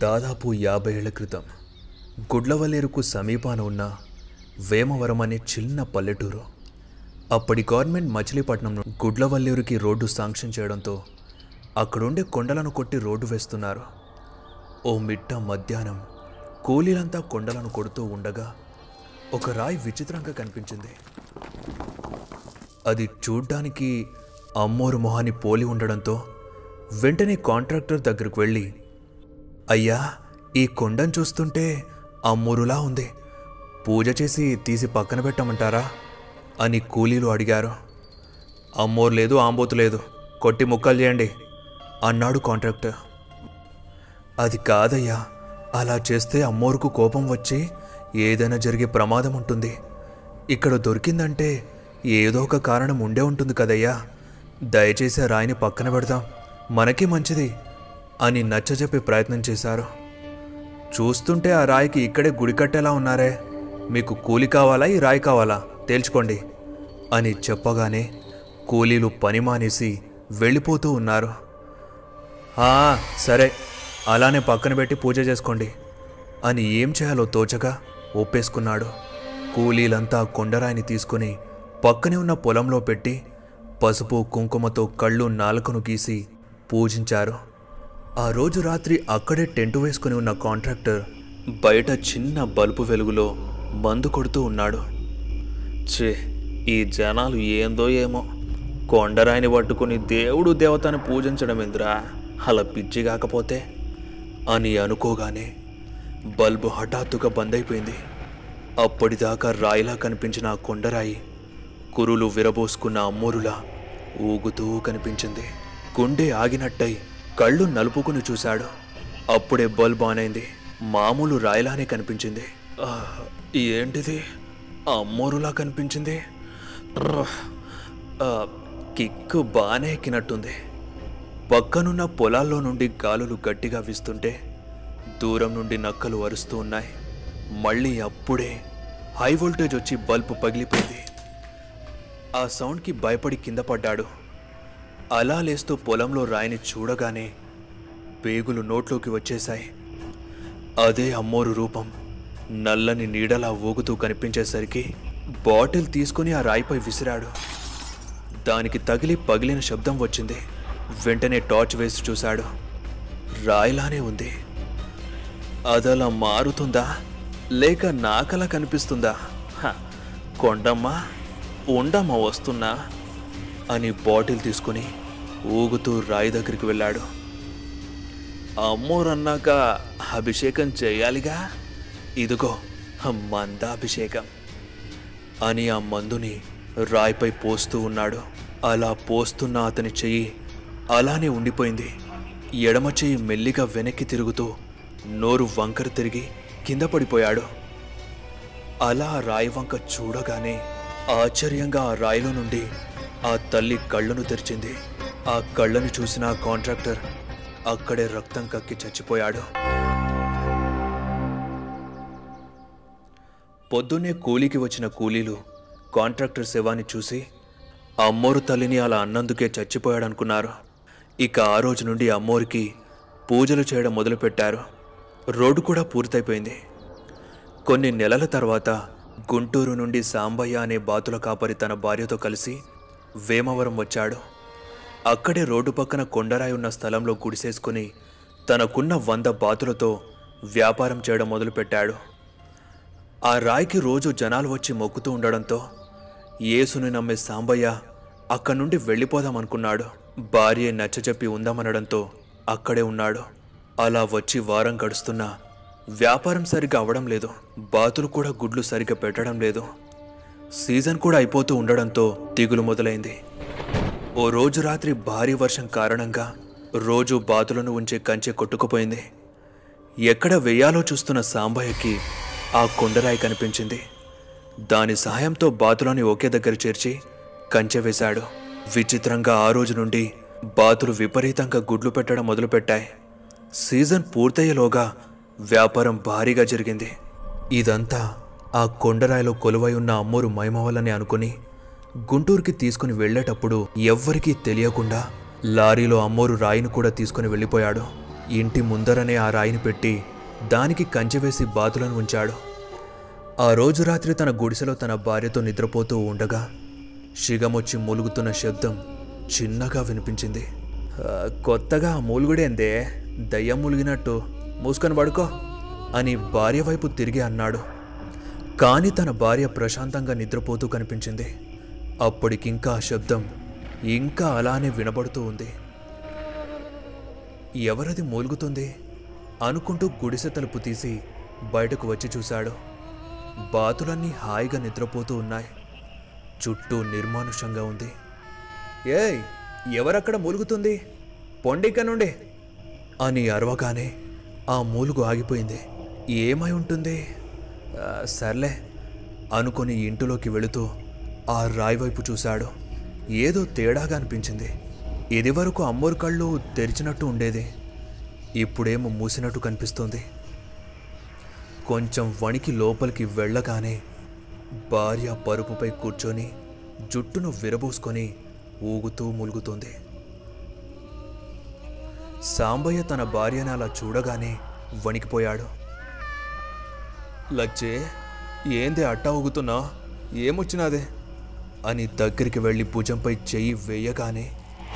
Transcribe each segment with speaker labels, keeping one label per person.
Speaker 1: దాదాపు యాభై ఏళ్ల క్రితం గుడ్లవల్లేరుకు సమీపాన ఉన్న వేమవరం అనే చిన్న పల్లెటూరు అప్పటి గవర్నమెంట్ మచిలీపట్నం నుండి గుడ్లవల్లేరుకి రోడ్డు శాంక్షన్ చేయడంతో అక్కడుండే కొండలను కొట్టి రోడ్డు వేస్తున్నారు ఓ మిట్ట మధ్యాహ్నం కూలీలంతా కొండలను కొడుతూ ఉండగా ఒక రాయి విచిత్రంగా కనిపించింది అది చూడ్డానికి అమ్మోరు మొహాన్ని పోలి ఉండడంతో వెంటనే కాంట్రాక్టర్ దగ్గరకు వెళ్ళి అయ్యా ఈ కొండను చూస్తుంటే అమ్మూరులా ఉంది పూజ చేసి తీసి పక్కన పెట్టమంటారా అని కూలీలు అడిగారు అమ్మోరు లేదు ఆంబోతు లేదు కొట్టి ముక్కలు చేయండి అన్నాడు కాంట్రాక్టర్ అది కాదయ్యా అలా చేస్తే అమ్మోరుకు కోపం వచ్చి ఏదైనా జరిగే ప్రమాదం ఉంటుంది ఇక్కడ దొరికిందంటే ఏదో ఒక కారణం ఉండే ఉంటుంది కదయ్యా దయచేసి ఆ రాయిని పక్కన పెడదాం మనకి మంచిది అని నచ్చజెప్పే ప్రయత్నం చేశారు చూస్తుంటే ఆ రాయికి ఇక్కడే గుడి కట్టేలా ఉన్నారే మీకు కూలి కావాలా ఈ రాయి కావాలా తేల్చుకోండి అని చెప్పగానే కూలీలు పని మానేసి వెళ్ళిపోతూ ఉన్నారు "ఆ, సరే అలానే పక్కన పెట్టి పూజ చేసుకోండి అని ఏం చేయాలో తోచగా ఒప్పేసుకున్నాడు కూలీలంతా కొండరాయిని తీసుకుని పక్కనే ఉన్న పొలంలో పెట్టి పసుపు కుంకుమతో కళ్ళు నాలుకను గీసి పూజించారు ఆ రోజు రాత్రి అక్కడే టెంటు వేసుకుని ఉన్న కాంట్రాక్టర్ బయట చిన్న బల్బు వెలుగులో మందు కొడుతూ ఉన్నాడు ఛే ఈ జనాలు ఏందో ఏమో కొండరాయిని పట్టుకుని దేవుడు దేవతని పూజించడం ఎందురా అలా పిచ్చి కాకపోతే అని అనుకోగానే బల్బు హఠాత్తుగా బంద్ అయిపోయింది అప్పటిదాకా రాయిలా కనిపించిన ఆ కొండరాయి కురులు విరబోసుకున్న అమ్మోరులా ఊగుతూ కనిపించింది గుండె ఆగినట్టయి కళ్ళు నలుపుకుని చూశాడు అప్పుడే బల్బ్ ఆన్ అయింది మామూలు రాయిలానే కనిపించింది "ఆ, ఏంటిది అమ్మోరులా కనిపించింది రహ్, ఆ, కిక్కు బాగానే ఎక్కినట్టుంది పక్కనున్న పొలాల్లో నుండి గాలులు గట్టిగా వీస్తుంటే దూరం నుండి నక్కలు అరుస్తూ ఉన్నాయి మళ్ళీ అప్పుడే హై వోల్టేజ్ వచ్చి బల్బు పగిలిపోయింది ఆ సౌండ్కి భయపడి కింద పడ్డాడు అలా లేస్తూ పొలంలో రాయిని చూడగానే పేగులు నోట్లోకి వచ్చేశాయి అదే అమ్మోరు రూపం నల్లని నీడలా ఊగుతూ కనిపించేసరికి బాటిల్ తీసుకుని ఆ రాయిపై విసిరాడు దానికి తగిలి పగిలిన శబ్దం వచ్చింది వెంటనే టార్చ్ వేసి చూశాడు రాయిలానే ఉంది అదలా మారుతుందా లేక నాకలా కనిపిస్తుందా హ, కొండమ్మా ఉండమ్మా వస్తున్నా అని బాటిల్ తీసుకుని ఊగుతూ రాయి దగ్గరికి వెళ్ళాడు అమ్మోరన్నాక అభిషేకం చేయాలిగా ఇదిగో మందాభిషేకం అని ఆ మందుని రాయిపై పోస్తూ ఉన్నాడు అలా పోస్తున్న అతని చెయ్యి అలానే ఉండిపోయింది ఎడమ చెయ్యి మెల్లిగా వెనక్కి తిరుగుతూ నోరు వంకర తిరిగి కింద పడిపోయాడు అలా ఆ రాయి వంక చూడగానే ఆశ్చర్యంగా ఆ రాయిలో నుండి ఆ తల్లి కళ్ళను తెరిచింది ఆ కళ్ళను చూసిన ఆ కాంట్రాక్టర్ అక్కడే రక్తం కక్కి చచ్చిపోయాడు పొద్దున్నే కూలీకి వచ్చిన కూలీలు కాంట్రాక్టర్ శవాన్ని చూసి అమ్మోరు తల్లిని అలా అన్నందుకే చచ్చిపోయాడనుకున్నారు ఇక ఆ రోజు నుండి అమ్మోరికి పూజలు చేయడం మొదలుపెట్టారు రోడ్డు కూడా పూర్తయిపోయింది కొన్ని నెలల తర్వాత గుంటూరు నుండి సాంబయ్య అనే బాతుల కాపరి తన భార్యతో కలిసి వేమవరం వచ్చాడు అక్కడే రోడ్డు పక్కన కొండరాయి ఉన్న స్థలంలో గుడిసేసుకుని తనకున్న వంద బాతులతో వ్యాపారం చేయడం మొదలుపెట్టాడు ఆ రాయికి రోజు జనాలు వచ్చి మొక్కుతూ ఉండడంతో యేసుని నమ్మే సాంబయ్య అక్కడి నుండి వెళ్ళిపోదామనుకున్నాడు భార్య నచ్చజెప్పి ఉందామనడంతో అక్కడే ఉన్నాడు అలా వచ్చి వారం గడుస్తున్నా వ్యాపారం సరిగ్గా అవడం లేదు బాతులు కూడా గుడ్లు సరిగ్గా పెట్టడం లేదు సీజన్ కూడా అయిపోతూ ఉండడంతో దిగులు మొదలైంది ఓ రోజు రాత్రి భారీ వర్షం కారణంగా రోజు బాతులను ఉంచే కంచె కొట్టుకుపోయింది ఎక్కడ వెయ్యాలో చూస్తున్న సాంబయ్యకి ఆ కొండరాయి కనిపించింది దాని సహాయంతో బాతులని ఒకే దగ్గర చేర్చి కంచె వేశాడు విచిత్రంగా ఆ రోజు నుండి బాతులు విపరీతంగా గుడ్లు పెట్టడం మొదలుపెట్టాయి సీజన్ పూర్తయ్యేలోగా వ్యాపారం భారీగా జరిగింది ఇదంతా ఆ కొండరాయిలో కొలువై ఉన్న అమ్మోరు మైమవలని అనుకుని గుంటూరుకి తీసుకుని వెళ్ళేటప్పుడు ఎవ్వరికీ తెలియకుండా లారీలో అమ్మోరు రాయిని కూడా తీసుకుని వెళ్ళిపోయాడు ఇంటి ముందరనే ఆ రాయిని పెట్టి దానికి కంచె వేసి బాతులను ఉంచాడు ఆ రోజు రాత్రి తన గుడిసెలో తన భార్యతో నిద్రపోతూ ఉండగా షిగమొచ్చి మూలుగుతున్న శబ్దం చిన్నగా వినిపించింది "ఆ, కొత్తగా మూలుగుడేందే దయ్యం మూలిగినట్టు మూసుకొని పడుకో అని భార్య వైపు తిరిగి అన్నాడు కానీ తన భార్య ప్రశాంతంగా నిద్రపోతూ కనిపించింది అప్పటికింకా ఆ శబ్దం ఇంకా అలానే వినబడుతూ ఉంది ఎవరది మూలుగుతుంది అనుకుంటూ గుడిసె తలుపు తీసి బయటకు వచ్చి చూశాడు బాతులన్నీ హాయిగా నిద్రపోతూ ఉన్నాయి చుట్టూ నిర్మానుషంగా ఉంది ఏయ్ ఎవరక్కడ మూలుగుతుంది పొండిక నుండి అని అరవగానే ఆ మూలుగు ఆగిపోయింది ఏమై ఉంటుంది "ఆ, సర్లే అనుకొని ఇంటిలోకి వెళుతూ ఆ రాయి వైపు చూశాడు ఏదో తేడాగా అనిపించింది ఇదివరకు అమ్మోరు కళ్ళు తెరిచినట్టు ఉండేది ఇప్పుడేమో మూసినట్టు కనిపిస్తుంది కొంచెం వణికి లోపలికి వెళ్ళగానే భార్య పరుపుపై కూర్చొని జుట్టును విరబోసుకొని ఊగుతూ ములుగుతుంది సాంబయ్య తన భార్యను అలా చూడగానే వణికిపోయాడు లచ్చే ఏంది అట్టా ఊగుతున్నా ఏమొచ్చినాదే అని దగ్గరికి వెళ్ళి భుజంపై చెయ్యి వేయగానే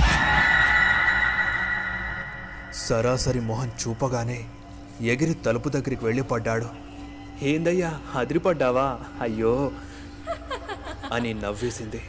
Speaker 1: సరాసరి మొహం చూపగానే ఎగిరి తలుపు దగ్గరికి వెళ్ళి పడ్డాడు ఏందయ్యా అదిరిపడ్డావా అయ్యో అని నవ్వేసింది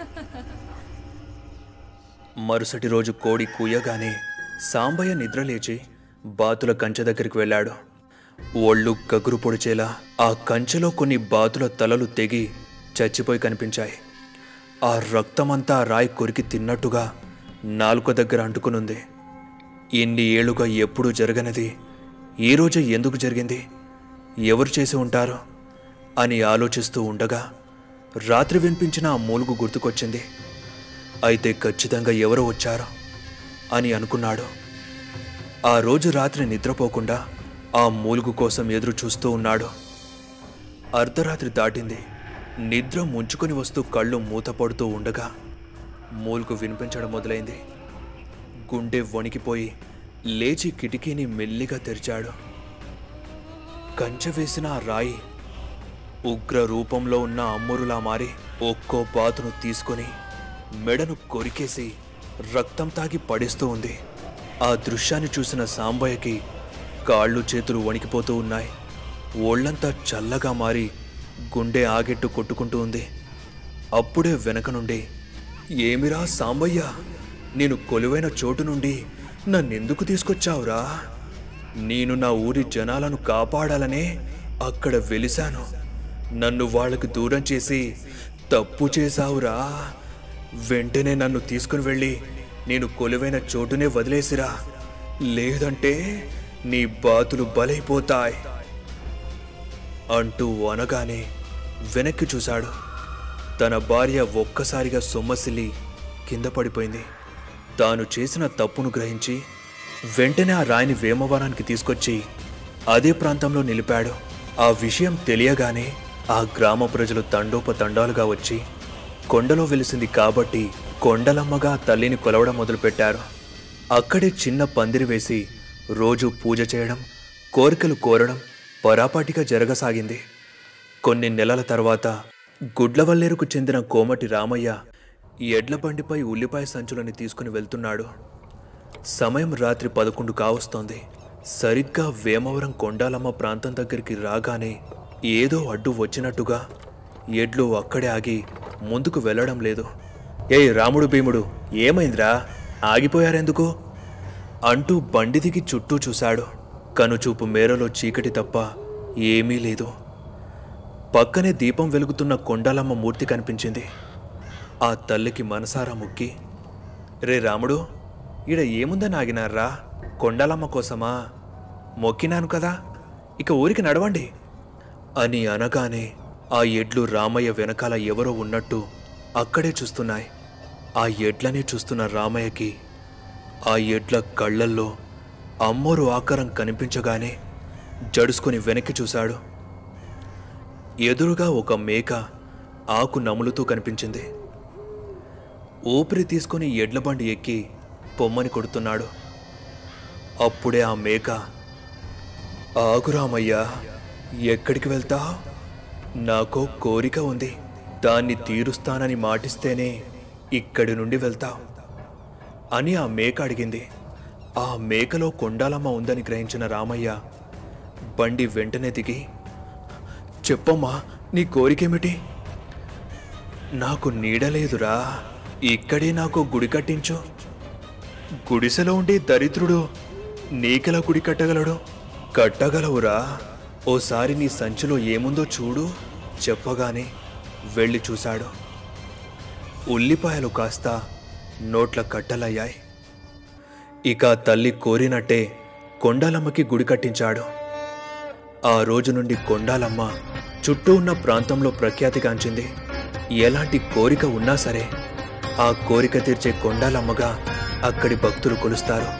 Speaker 1: మరుసటి రోజు కోడి కూయగానే సాంబయ్య నిద్రలేచి బాతుల కంచె దగ్గరికి వెళ్ళాడు ఒళ్ళు గగురు పొడిచేలా ఆ కంచెలో కొన్ని బాతుల తలలు తెగి చచ్చిపోయి కనిపించాయి ఆ రక్తమంతా ఆ రాయి కొరికి తిన్నట్టుగా నాలుక దగ్గర అంటుకునుంది ఇన్ని ఏళ్లుగా ఎప్పుడూ జరగనిది ఈరోజు ఎందుకు జరిగింది ఎవరు చేసి ఉంటారు అని ఆలోచిస్తూ ఉండగా రాత్రి వినిపించిన ఆ మూలుగు గుర్తుకొచ్చింది అయితే ఖచ్చితంగా ఎవరో వచ్చారు అని అనుకున్నాడు ఆ రోజు రాత్రి నిద్రపోకుండా ఆ మూలుగు కోసం ఎదురు చూస్తూ ఉన్నాడు అర్ధరాత్రి దాటింది నిద్ర ముంచుకొని వస్తూ కళ్ళు మూతపడుతూ ఉండగా మూలుగు వినిపించడం మొదలైంది గుండె వణికిపోయి లేచి కిటికీని మెల్లిగా తెరిచాడు కంచె వేసిన ఆ రాయి ఉగ్ర రూపంలో ఉన్న అమ్మురులా మారి ఒక్కో బాతును తీసుకొని మెడను కొరికేసి రక్తం తాగి పడేస్తూ ఉంది ఆ దృశ్యాన్ని చూసిన సాంబయ్యకి కాళ్ళు చేతులు వణికిపోతూ ఉన్నాయి ఒళ్ళంతా చల్లగా మారి గుండె ఆగెట్టు కొట్టుకుంటూ ఉంది అప్పుడే వెనక నుండి ఏమిరా సాంబయ్య నేను కొలువైన చోటు నుండి నన్నెందుకు తీసుకొచ్చావురా నేను నా ఊరి జనాలను కాపాడాలనే అక్కడ వెలిశాను నన్ను వాళ్ళకి దూరం చేసి తప్పు చేశావురా వెంటనే నన్ను తీసుకుని వెళ్ళి నేను కొలువైన చోటునే వదిలేసిరా లేదంటే నీ బాతులు బలైపోతాయి అంటూ అనగానే వెనక్కి చూశాడు తన భార్య ఒక్కసారిగా సొమ్మసిల్లి కింద పడిపోయింది తాను చేసిన తప్పును గ్రహించి వెంటనే ఆ రాయిని వేమవనానికి తీసుకొచ్చి అదే ప్రాంతంలో నిలిపాడు ఆ విషయం తెలియగానే ఆ గ్రామ ప్రజలు తండోపతండాలుగా వచ్చి కొండలో వెలిసింది కాబట్టి కొండలమ్మగా ఆ తల్లిని కొలవడం మొదలుపెట్టారు అక్కడే చిన్న పందిరి వేసి రోజు పూజ చేయడం కోరికలు కోరడం పరాపాటిగా జరగసాగింది కొన్ని నెలల తర్వాత గుడ్లవల్లేరుకు చెందిన కోమటి రామయ్య ఎడ్ల బండిపై ఉల్లిపాయ సంచులని తీసుకుని వెళ్తున్నాడు సమయం రాత్రి పదకొండు కావస్తోంది సరిగ్గా వేమవరం కొండాలమ్మ ప్రాంతం దగ్గరికి రాగానే ఏదో అడ్డు వచ్చినట్టుగా ఎడ్లు అక్కడే ఆగి ముందుకు వెళ్ళడం లేదు ఏయ్ రాముడు భీముడు ఏమైందిరా ఆగిపోయారెందుకు అంటూ బండి దిగి చుట్టూ చూశాడు కనుచూపు మేరలో చీకటి తప్ప ఏమీ లేదు పక్కనే దీపం వెలుగుతున్న కొండాలమ్మ మూర్తి కనిపించింది ఆ తల్లికి మనసారా ముక్కి రే రాముడు ఈడ ఏముందని ఆగినారా కొండాలమ్మ కోసమా మొక్కినాను కదా ఇక ఊరికి నడవండి అని అనగానే ఆ ఎడ్లు రామయ్య వెనకాల ఎవరో ఉన్నట్టు అక్కడే చూస్తున్నాయి ఆ ఎడ్లనే చూస్తున్న రామయ్యకి ఆ ఎడ్ల కళ్ళల్లో అమ్మోరు ఆకారం కనిపించగానే జడుసుకొని వెనక్కి చూశాడు ఎదురుగా ఒక మేక ఆకు నములుతూ కనిపించింది ఊపిరి తీసుకొని ఎడ్ల బండి ఎక్కి పొమ్మని కొడుతున్నాడు అప్పుడే ఆ మేక ఆగురామయ్యా ఎక్కడికి వెళ్తా నాకో కోరిక ఉంది దాన్ని తీరుస్తానని మాటిస్తేనే ఇక్కడి నుండి వెళ్తా అని ఆ మేక అడిగింది ఆ మేకలో కొండాలమ్మ ఉందని గ్రహించిన రామయ్య బండి వెంటనే దిగి చెప్పమ్మా నీ కోరికేమిటి నాకు నీడలేదురా ఇక్కడే నాకు గుడి కట్టించు గుడిసెలో ఉండే దరిద్రుడు నీకెలా గుడి కట్టగలడు కట్టగలవురా ఓసారి నీ సంచిలో ఏముందో చూడు చెప్పగానే వెళ్ళి చూశాడు ఉల్లిపాయలు కాస్త నోట్ల కట్టలయ్యాయి ఇక తల్లి కోరినట్టే కొండాలమ్మకి గుడి కట్టించాడు ఆ రోజు నుండి కొండాలమ్మ చుట్టూ ఉన్న ప్రాంతంలో ప్రఖ్యాతిగాంచింది ఎలాంటి కోరిక ఉన్నా సరే ఆ కోరిక తీర్చే కొండాలమ్మగా అక్కడి భక్తులు కొలుస్తారు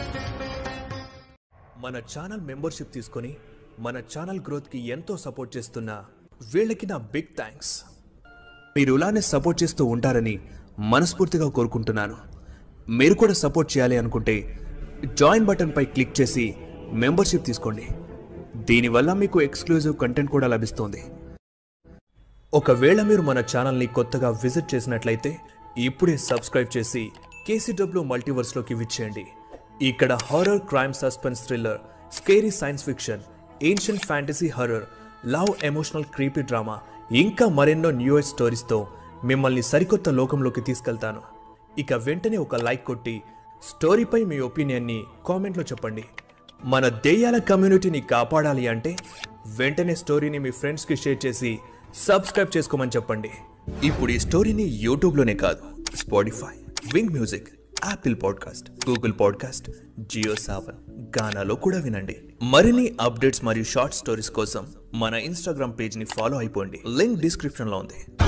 Speaker 1: మన ఛానల్ మెంబర్షిప్ తీసుకొని మన ఛానల్ గ్రోత్కి ఎంతో సపోర్ట్ చేస్తున్న వీళ్ళకి నా బిగ్ థ్యాంక్స్ మీరు ఇలానే సపోర్ట్ చేస్తూ ఉంటారని మనస్ఫూర్తిగా కోరుకుంటున్నాను మీరు కూడా సపోర్ట్ చేయాలి అనుకుంటే జాయిన్ బటన్పై క్లిక్ చేసి మెంబర్షిప్ తీసుకోండి దీనివల్ల మీకు ఎక్స్క్లూజివ్ కంటెంట్ కూడా లభిస్తుంది ఒకవేళ మీరు మన ఛానల్ని కొత్తగా విజిట్ చేసినట్లయితే ఇప్పుడే సబ్స్క్రైబ్ చేసి కేసీడబ్ల్యూ మల్టీవర్స్లోకి విచ్చేయండి ఇక్కడ horror crime suspense thriller scary science fiction ancient fantasy horror love emotional creepy drama ఇంకా మరెన్నో న్యూయర్ స్టోరీస్తో మిమ్మల్ని సరికొత్త లోకంలోకి తీసుకెళ్తాను ఇక వెంటనే ఒక లైక్ కొట్టి స్టోరీపై మీ ఒపీనియన్ని కామెంట్లో చెప్పండి మన దెయ్యాల కమ్యూనిటీని కాపాడాలి అంటే వెంటనే స్టోరీని మీ ఫ్రెండ్స్కి షేర్ చేసి సబ్స్క్రైబ్ చేసుకోమని చెప్పండి ఇప్పుడు ఈ స్టోరీని యూట్యూబ్లోనే కాదు Spotify Wynk music Apple podcast Google podcast Jio Saavn గానాలో కూడా వినండి మరిన్ని అప్డేట్స్ మరియు షార్ట్ స్టోరీస్ కోసం మన ఇన్స్టాగ్రామ్ పేజ్ని ఫాలో అయిపోండి లింక్ డిస్క్రిప్షన్లో ఉంది